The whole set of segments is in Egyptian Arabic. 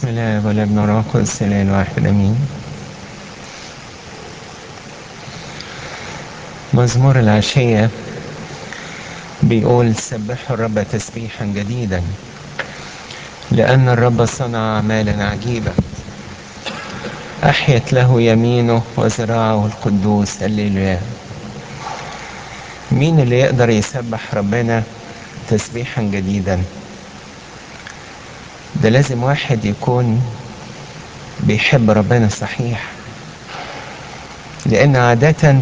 الله والابن والروح القدس الاله الواحد امين مزمور العشية بيقول سبحوا الرب تسبيحا جديدا لأن الرب صنع أعمالا عجيبة أحيت له يمينه وذراعه القدوس الليلويا مين اللي يقدر يسبح ربنا تسبيحا جديدا ده لازم واحد يكون بيحب ربنا صحيح لأن عادةً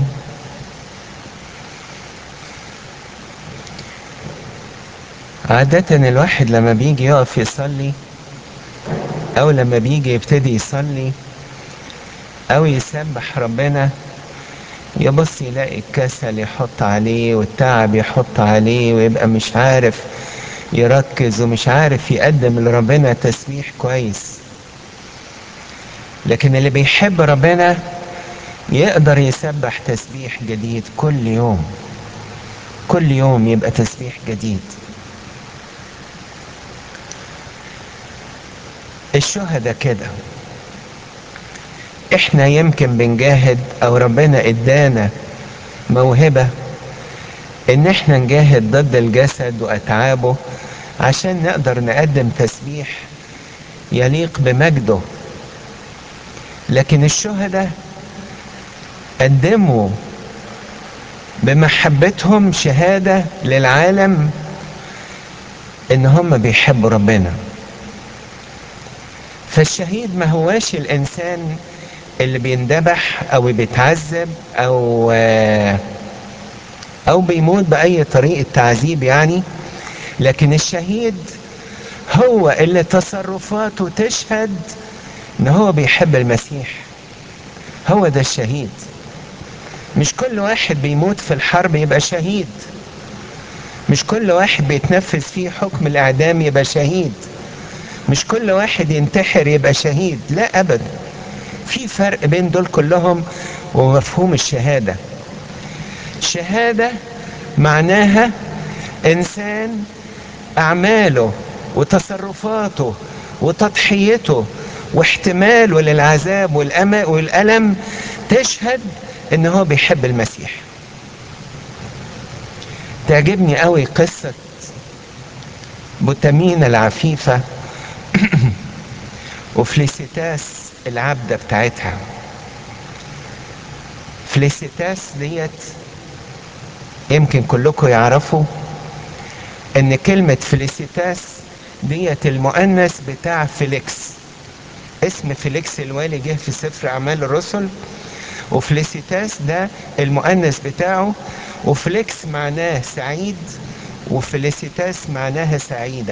عادة الواحد لما بيجي يقف يصلي أو لما بيجي يبتدي يصلي أو يسبح ربنا يبص يلاقي الكسل يحط عليه والتعب يحط عليه ويبقى مش عارف يركز ومش عارف يقدم لربنا تسبيح كويس لكن اللي بيحب ربنا يقدر يسبح تسبيح جديد كل يوم كل يوم يبقى تسبيح جديد الشهداء كده احنا يمكن بنجاهد او ربنا ادانا موهبة ان احنا نجاهد ضد الجسد واتعابه عشان نقدر نقدم تسبيح يليق بمجده لكن الشهداء قدموا بمحبتهم شهادة للعالم ان هم بيحبوا ربنا فالشهيد ما هواش الانسان اللي بيندبح او بيتعذب او او بيموت باي طريقه تعذيب يعني لكن الشهيد هو اللي تصرفاته تشهد ان هو بيحب المسيح هو ده الشهيد مش كل واحد بيموت في الحرب يبقى شهيد مش كل واحد بيتنفذ فيه حكم الاعدام يبقى شهيد مش كل واحد ينتحر يبقى شهيد لا ابدا في فرق بين دول كلهم ومفهوم الشهاده شهاده معناها انسان اعماله وتصرفاته وتضحيته واحتماله للعذاب والالم تشهد ان هو بيحب المسيح تعجبني قوي قصه بوتامين العفيفه وفليسيتاس العبدة بتاعتها فليسيتاس ديت يمكن كلكم يعرفوا ان كلمة فليسيتاس ديت المؤنث بتاع فيليكس اسم فيليكس الوالي جه في سفر اعمال الرسل وفليسيتاس ده المؤنث بتاعه وفليكس معناه سعيد وفليسيتاس معناها سعيده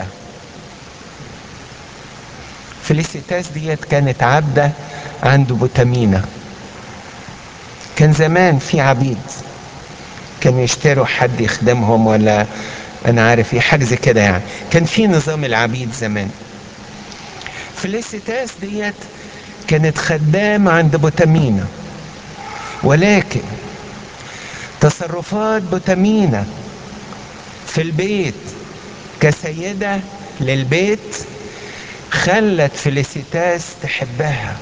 فليسيتاس ديت كانت عبدة عند بوتامينا كان زمان في عبيد كانوا يشتروا حد يخدمهم ولا انا عارف ايه حاجه زي كده يعني كان في نظام العبيد زمان فليسيتاس ديت كانت خدامة عند بوتامينا ولكن تصرفات بوتامينا في البيت كسيدة للبيت خلت فيليسيتاس تحبها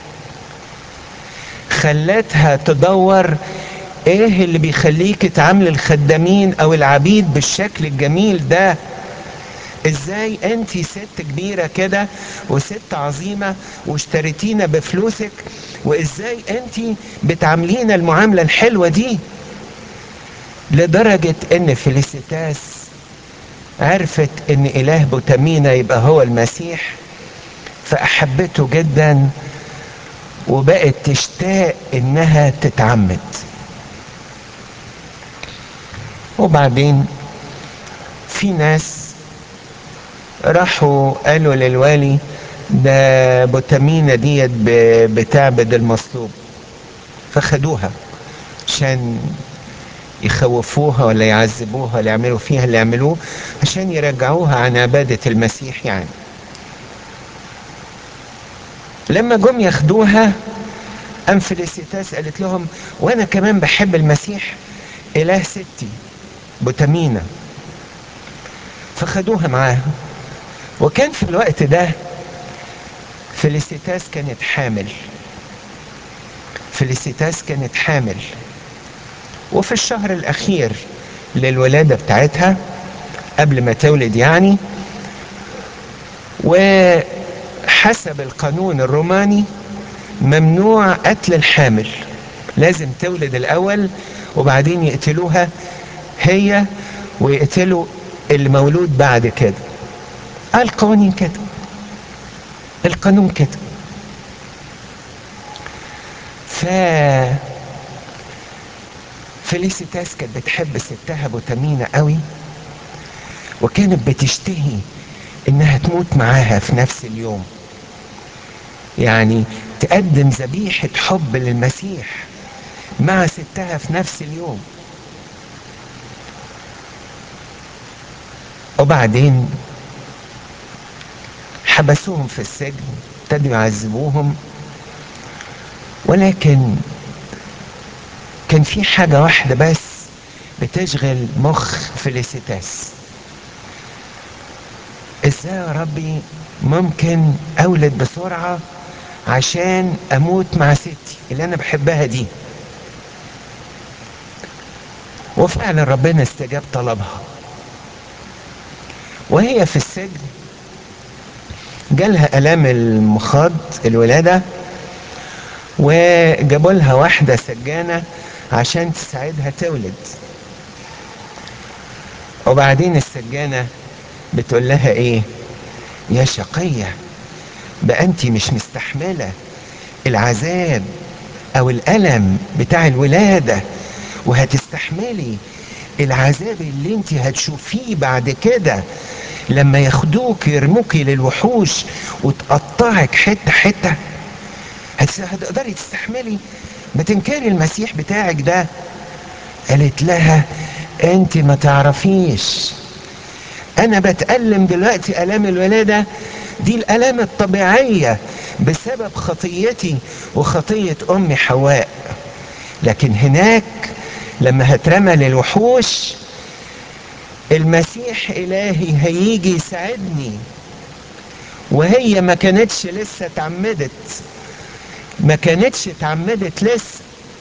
خلتها تدور ايه اللي بيخليك تعامل الخدامين او العبيد بالشكل الجميل ده ازاي انت ست كبيرة كده وست عظيمة واشتريتينا بفلوسك وازاي انت بتعاملينا المعاملة الحلوة دي لدرجة ان فيليسيتاس عرفت ان اله بوتامينا يبقى هو المسيح فأحبته جدا وبقت تشتاق إنها تتعمد وبعدين في ناس راحوا قالوا للوالي ده بوتامينا ديت بتعبد المصلوب فخدوها عشان يخوفوها ولا يعذبوها ولا يعملوا فيها اللي يعملوه عشان يرجعوها عن عبادة المسيح يعني لما جم ياخدوها ام فيليسيتاس قالت لهم وانا كمان بحب المسيح اله ستي بوتامينا فخدوها معاها وكان في الوقت ده فليسيتاس كانت حامل فليسيتاس كانت حامل وفي الشهر الأخير للولادة بتاعتها قبل ما تولد يعني وحسب القانون الروماني ممنوع قتل الحامل لازم تولد الأول وبعدين يقتلوها هي ويقتلوا المولود بعد كده القوانين كده القانون كده ف فيليسيتاس كانت بتحب ستها بوتامينا قوي وكانت بتشتهي انها تموت معاها في نفس اليوم يعني تقدم ذبيحة حب للمسيح مع ستها في نفس اليوم وبعدين حبسوهم في السجن ابتدوا يعذبوهم ولكن كان في حاجة واحدة بس بتشغل مخ فيليسيتاس ازاي يا ربي ممكن اولد بسرعة عشان اموت مع ستي اللي انا بحبها دي وفعلا ربنا استجاب طلبها وهي في السجن جالها الام المخاض الولاده وجابوا لها واحده سجانه عشان تساعدها تولد وبعدين السجانه بتقول لها ايه يا شقيه بقى انت مش مستحمله العذاب او الالم بتاع الولاده وهتستحملي العذاب اللي انت هتشوفيه بعد كده لما ياخدوك يرموكي للوحوش وتقطعك حته حته هتقدري تستحملي ما تنكري المسيح بتاعك ده قالت لها انت ما تعرفيش انا بتألم دلوقتي الام الولاده دي الالام الطبيعيه بسبب خطيتي وخطيه امي حواء لكن هناك لما هترمى للوحوش المسيح الهي هيجي يساعدني وهي ما كانتش لسه اتعمدت ما كانتش اتعمدت لسه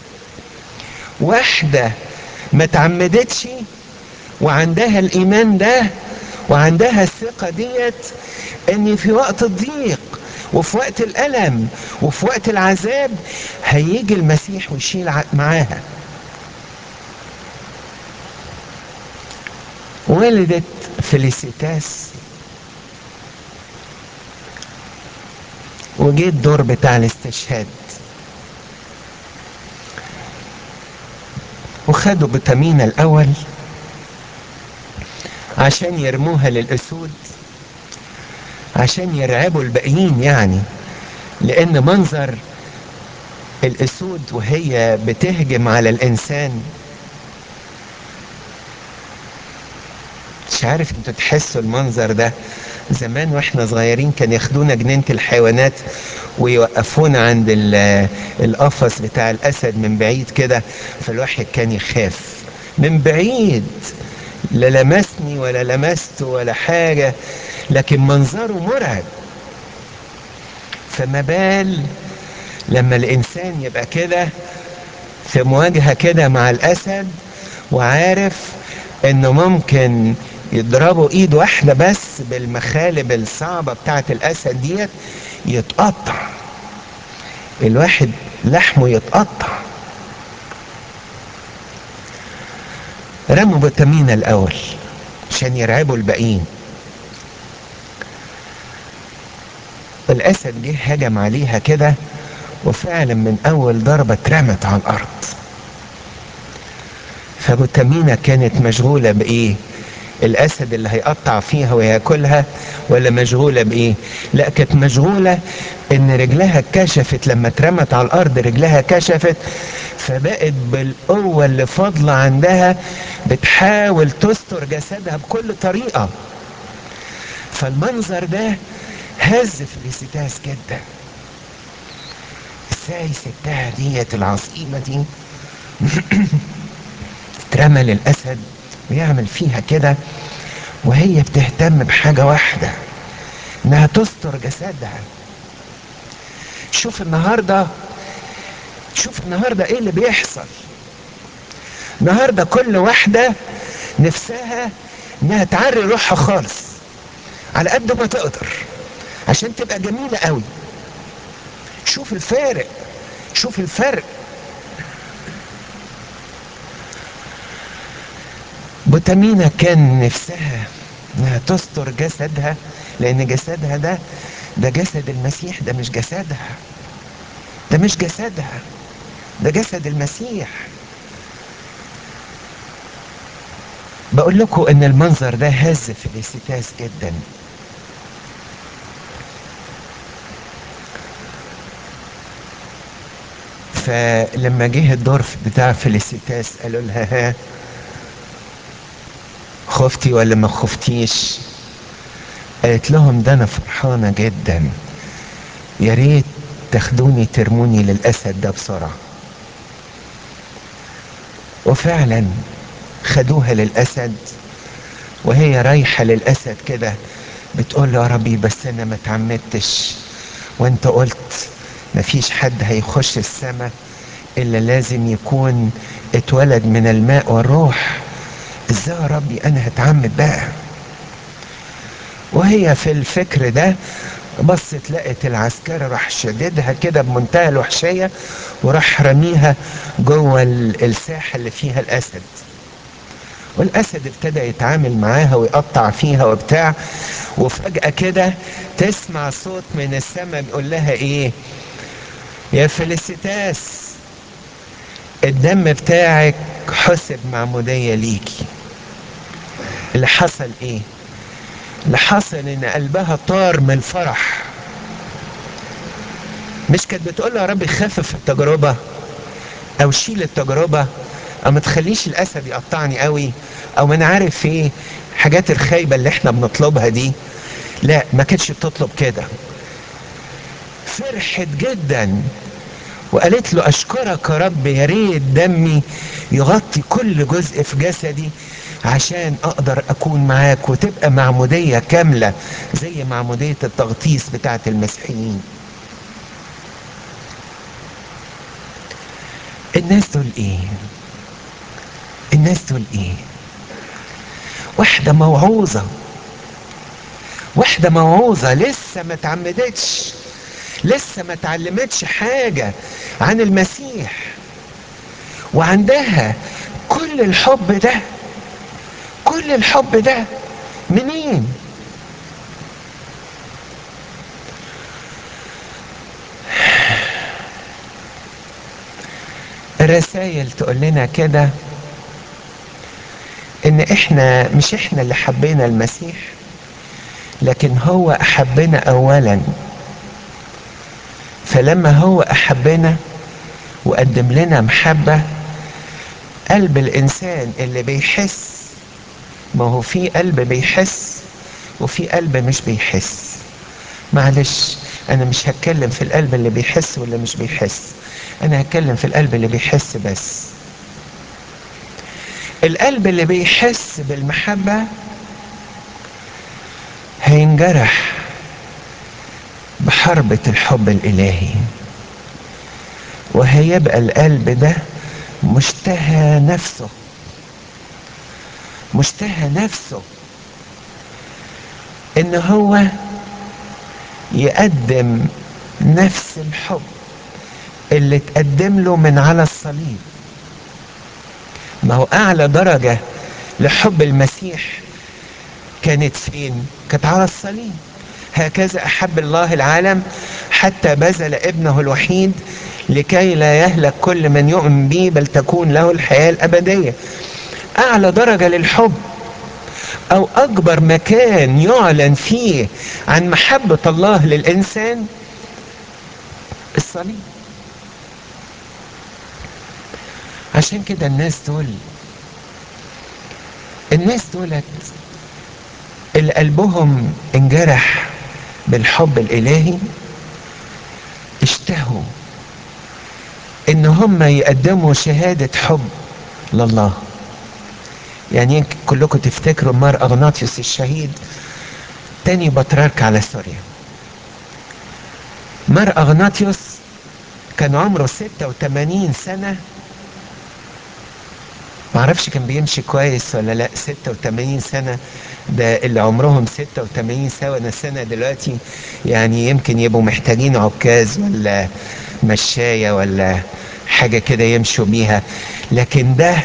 واحده ما اتعمدتش وعندها الايمان ده وعندها الثقه ديت ان في وقت الضيق وفي وقت الالم وفي وقت العذاب هيجي المسيح ويشيل معاها ولدت فيليسيتاس وجه الدور بتاع الاستشهاد وخدوا بتامينا الاول عشان يرموها للاسود عشان يرعبوا الباقيين يعني لان منظر الاسود وهي بتهجم على الانسان مش عارف انتوا تحسوا المنظر ده زمان واحنا صغيرين كان ياخدونا جنينة الحيوانات ويوقفونا عند القفص بتاع الاسد من بعيد كده فالواحد كان يخاف من بعيد لا لمسني ولا لمسته ولا حاجة لكن منظره مرعب فما بال لما الانسان يبقى كده في مواجهة كده مع الاسد وعارف انه ممكن يضربوا ايد واحدة بس بالمخالب الصعبة بتاعت الاسد ديت يتقطع الواحد لحمه يتقطع رموا بتامينا الاول عشان يرعبوا الباقيين الاسد جه هجم عليها كده وفعلا من اول ضربة اترمت على الارض فبتامينا كانت مشغولة بايه الاسد اللي هيقطع فيها وياكلها ولا مشغولة بايه لا كانت مشغولة ان رجلها اتكشفت لما اترمت على الارض رجلها كشفت فبقت بالقوة اللي فاضلة عندها بتحاول تستر جسدها بكل طريقة فالمنظر ده هز فيليسيتاس جدا ازاي ستها ديت العظيمة دي ترمى للأسد ويعمل فيها كده وهي بتهتم بحاجة واحدة انها تستر جسدها شوف النهارده شوف النهارده ايه اللي بيحصل النهارده كل واحده نفسها انها تعري روحها خالص على قد ما تقدر عشان تبقى جميله قوي شوف الفارق شوف الفرق بوتامينا كان نفسها انها تستر جسدها لان جسدها ده ده جسد المسيح ده مش جسدها ده مش جسدها ده جسد المسيح بقول لكم ان المنظر ده هز فيليسيتاس جدا فلما جه الدور بتاع فيليسيتاس قالوا لها ها خفتي ولا ما خفتيش قالت لهم ده انا فرحانه جدا يا ريت تاخدوني ترموني للاسد ده بسرعه وفعلا خدوها للاسد وهي رايحه للاسد كده بتقول له يا ربي بس انا ما اتعمدتش وانت قلت مفيش حد هيخش السماء الا لازم يكون اتولد من الماء والروح ازاي يا ربي انا هتعمد بقى وهي في الفكر ده بصت لقت العسكري راح شددها كده بمنتهى الوحشية وراح رميها جوه الساحة اللي فيها الأسد والأسد ابتدى يتعامل معاها ويقطع فيها وبتاع وفجأة كده تسمع صوت من السماء بيقول لها إيه يا فيليسيتاس الدم بتاعك حسب معمودية ليكي اللي حصل ايه اللي حصل ان قلبها طار من الفرح مش كانت بتقول يا رب خفف التجربة او شيل التجربة او ما تخليش الاسد يقطعني قوي او ما انا عارف ايه حاجات الخايبة اللي احنا بنطلبها دي لا ما كانتش بتطلب كده فرحت جدا وقالت له اشكرك يا رب يا ريت دمي يغطي كل جزء في جسدي عشان اقدر اكون معاك وتبقى معمودية كاملة زي معمودية التغطيس بتاعة المسيحيين الناس دول ايه الناس دول ايه واحدة موعوظة واحدة موعوظة لسه ما تعمدتش لسه ما تعلمتش حاجة عن المسيح وعندها كل الحب ده كل الحب ده منين الرسائل تقول لنا كده ان احنا مش احنا اللي حبينا المسيح لكن هو احبنا اولا فلما هو احبنا وقدم لنا محبة قلب الانسان اللي بيحس ما هو في قلب بيحس وفي قلب مش بيحس معلش انا مش هتكلم في القلب اللي بيحس ولا مش بيحس انا هتكلم في القلب اللي بيحس بس القلب اللي بيحس بالمحبة هينجرح بحربة الحب الإلهي وهيبقى القلب ده مشتهى نفسه مشتهى نفسه ان هو يقدم نفس الحب اللي تقدم له من على الصليب ما هو اعلى درجة لحب المسيح كانت فين كانت على الصليب هكذا احب الله العالم حتى بذل ابنه الوحيد لكي لا يهلك كل من يؤمن به بل تكون له الحياة الابدية اعلى درجة للحب او اكبر مكان يعلن فيه عن محبة الله للانسان الصليب عشان كده الناس دول الناس دولت اللي قلبهم انجرح بالحب الالهي اشتهوا ان هم يقدموا شهادة حب لله يعني يمكن كلكم تفتكروا مار اغناطيوس الشهيد تاني بطريرك على سوريا مار اغناطيوس كان عمره 86 سنة معرفش كان بيمشي كويس ولا لا 86 سنة ده اللي عمرهم 86 سنة سنة دلوقتي يعني يمكن يبقوا محتاجين عكاز ولا مشاية ولا حاجة كده يمشوا بيها لكن ده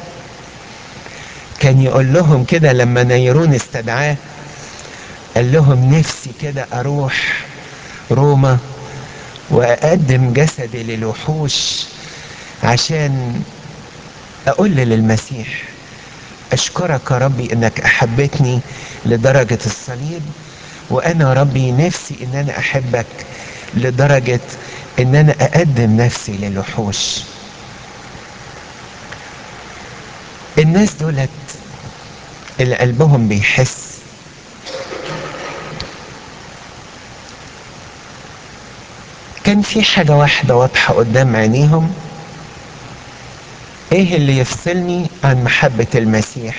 كان يقول لهم كده لما نيرون استدعاه قال لهم نفسي كده اروح روما واقدم جسدي للوحوش عشان اقول للمسيح اشكرك يا ربي انك احبتني لدرجة الصليب وانا ربي نفسي ان انا احبك لدرجة ان انا اقدم نفسي للوحوش الناس دولت اللي قلبهم بيحس كان في حاجة واحدة واضحة قدام عينيهم ايه اللي يفصلني عن محبة المسيح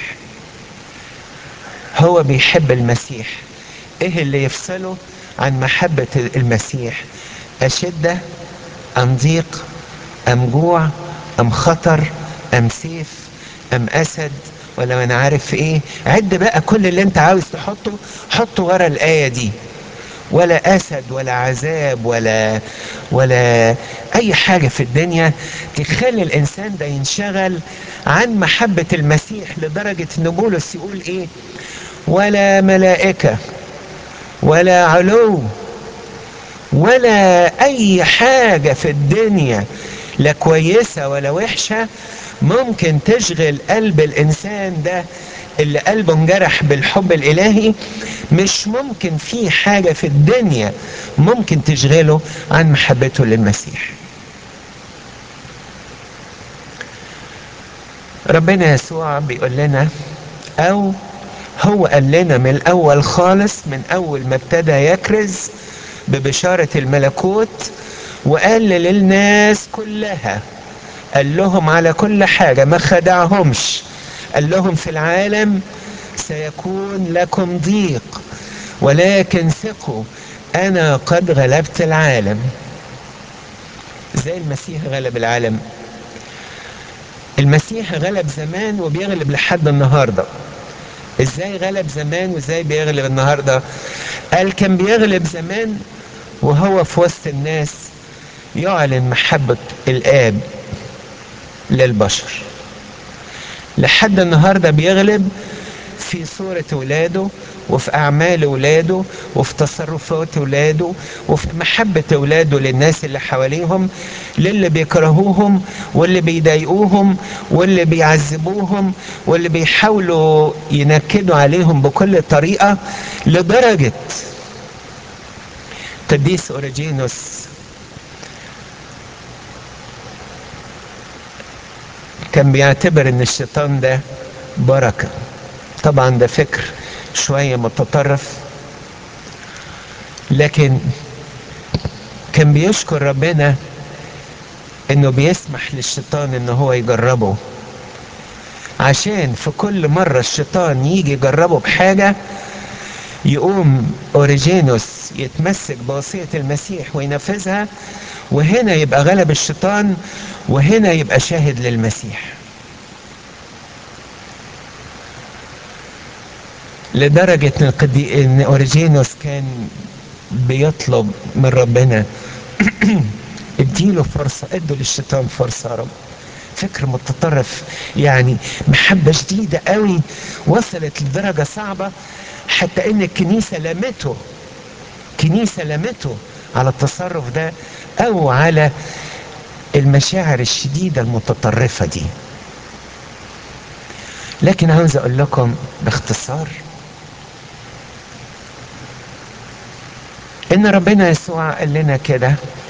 هو بيحب المسيح ايه اللي يفصله عن محبة المسيح اشدة ام ضيق ام جوع ام خطر ام سيف ام اسد ولا ما انا عارف ايه عد بقى كل اللي انت عاوز تحطه حطه ورا الايه دي ولا اسد ولا عذاب ولا ولا اي حاجه في الدنيا تخلي الانسان ده ينشغل عن محبه المسيح لدرجه ان بولس يقول ايه ولا ملائكه ولا علو ولا اي حاجه في الدنيا لا كويسه ولا وحشه ممكن تشغل قلب الانسان ده اللي قلبه انجرح بالحب الالهي مش ممكن في حاجه في الدنيا ممكن تشغله عن محبته للمسيح ربنا يسوع بيقول لنا او هو قال لنا من الاول خالص من اول ما ابتدى يكرز ببشاره الملكوت وقال للناس كلها قال لهم على كل حاجه ما خدعهمش قال لهم في العالم سيكون لكم ضيق ولكن ثقوا انا قد غلبت العالم زي المسيح غلب العالم المسيح غلب زمان وبيغلب لحد النهارده ازاي غلب زمان وازاي بيغلب النهارده قال كان بيغلب زمان وهو في وسط الناس يعلن محبة الآب للبشر لحد النهارده بيغلب في صورة ولاده وفي أعمال ولاده وفي تصرفات ولاده وفي محبة ولاده للناس اللي حواليهم للي بيكرهوهم واللي بيضايقوهم واللي بيعذبوهم واللي بيحاولوا ينكدوا عليهم بكل طريقة لدرجة قديس أوريجينوس كان بيعتبر ان الشيطان ده بركة طبعا ده فكر شوية متطرف لكن كان بيشكر ربنا انه بيسمح للشيطان ان هو يجربه عشان في كل مرة الشيطان يجي يجربه بحاجة يقوم اوريجينوس يتمسك بوصية المسيح وينفذها وهنا يبقى غلب الشيطان وهنا يبقى شاهد للمسيح لدرجة ان, القدي... إن اوريجينوس كان بيطلب من ربنا اديله فرصة ادوا للشيطان فرصة يا رب فكر متطرف يعني محبة شديدة قوي وصلت لدرجة صعبة حتى ان الكنيسة لمته كنيسة لمته على التصرف ده او على المشاعر الشديدة المتطرفة دي لكن عاوز اقول لكم باختصار ان ربنا يسوع قال لنا كده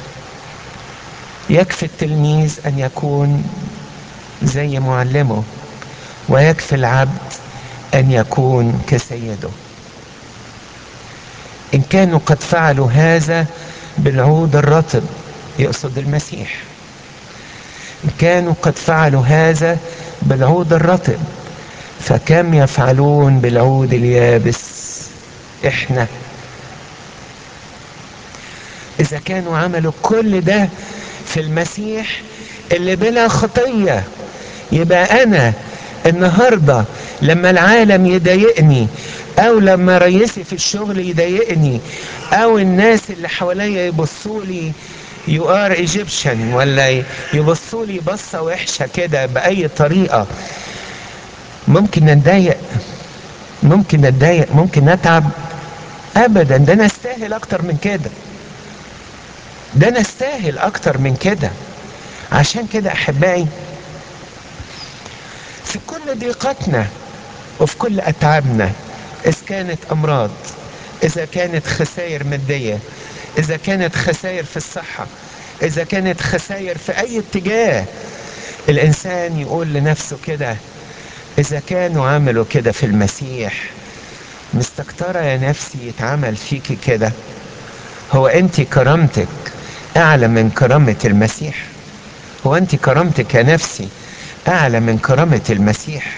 يكفي التلميذ ان يكون زي معلمه ويكفي العبد ان يكون كسيده ان كانوا قد فعلوا هذا بالعود الرطب يقصد المسيح ان كانوا قد فعلوا هذا بالعود الرطب فكم يفعلون بالعود اليابس احنا اذا كانوا عملوا كل ده في المسيح اللي بلا خطيه يبقى انا النهارده لما العالم يضايقني او لما رئيسي في الشغل يضايقني او الناس اللي حواليا يبصوا لي يو ار ايجيبشن ولا يبصوا لي بصه وحشه كده باي طريقه ممكن نتضايق ممكن نتضايق ممكن نتعب ابدا ده انا استاهل اكتر من كده ده انا استاهل اكتر من كده عشان كده احبائي في كل ضيقتنا وفي كل اتعابنا اذا كانت امراض اذا كانت خسائر ماديه اذا كانت خسائر في الصحه اذا كانت خسائر في اي اتجاه الانسان يقول لنفسه كده اذا كانوا عملوا كده في المسيح مستكتره يا نفسي يتعمل فيكي كده هو انت كرامتك اعلى من كرامه المسيح هو انت كرامتك يا نفسي اعلى من كرامه المسيح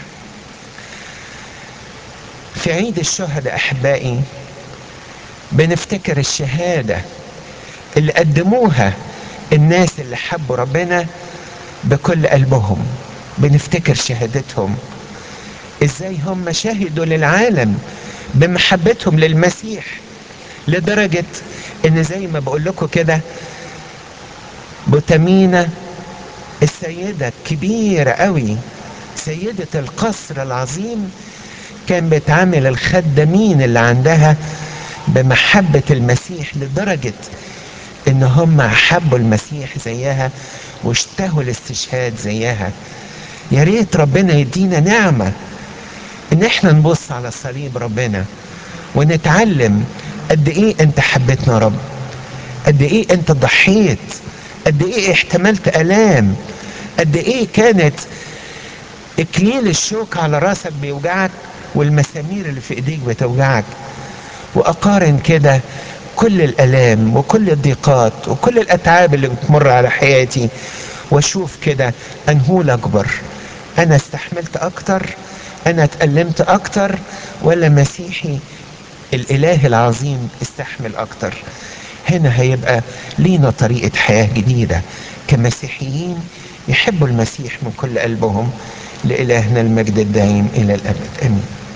في عيد الشهداء احبائي بنفتكر الشهاده اللي قدموها الناس اللي حبوا ربنا بكل قلبهم بنفتكر شهادتهم ازاي هم شهدوا للعالم بمحبتهم للمسيح لدرجة ان زي ما بقول لكم كده بوتامينا السيدة الكبيرة قوي سيدة القصر العظيم كان بتعامل الخدامين اللي عندها بمحبة المسيح لدرجة ان هم حبوا المسيح زيها واشتهوا الاستشهاد زيها يا ريت ربنا يدينا نعمة ان احنا نبص على صليب ربنا ونتعلم قد ايه انت حبيتنا يا رب قد ايه انت ضحيت قد ايه احتملت الام قد ايه كانت اكليل الشوك على راسك بيوجعك والمسامير اللي في ايديك بتوجعك واقارن كده كل الالام وكل الضيقات وكل الاتعاب اللي بتمر على حياتي واشوف كده انهو الاكبر انا استحملت اكتر انا اتألمت اكتر ولا مسيحي الاله العظيم استحمل اكتر هنا هيبقى لينا طريقة حياة جديدة كمسيحيين يحبوا المسيح من كل قلبهم لإلهنا المجد الدائم إلى الأبد آمين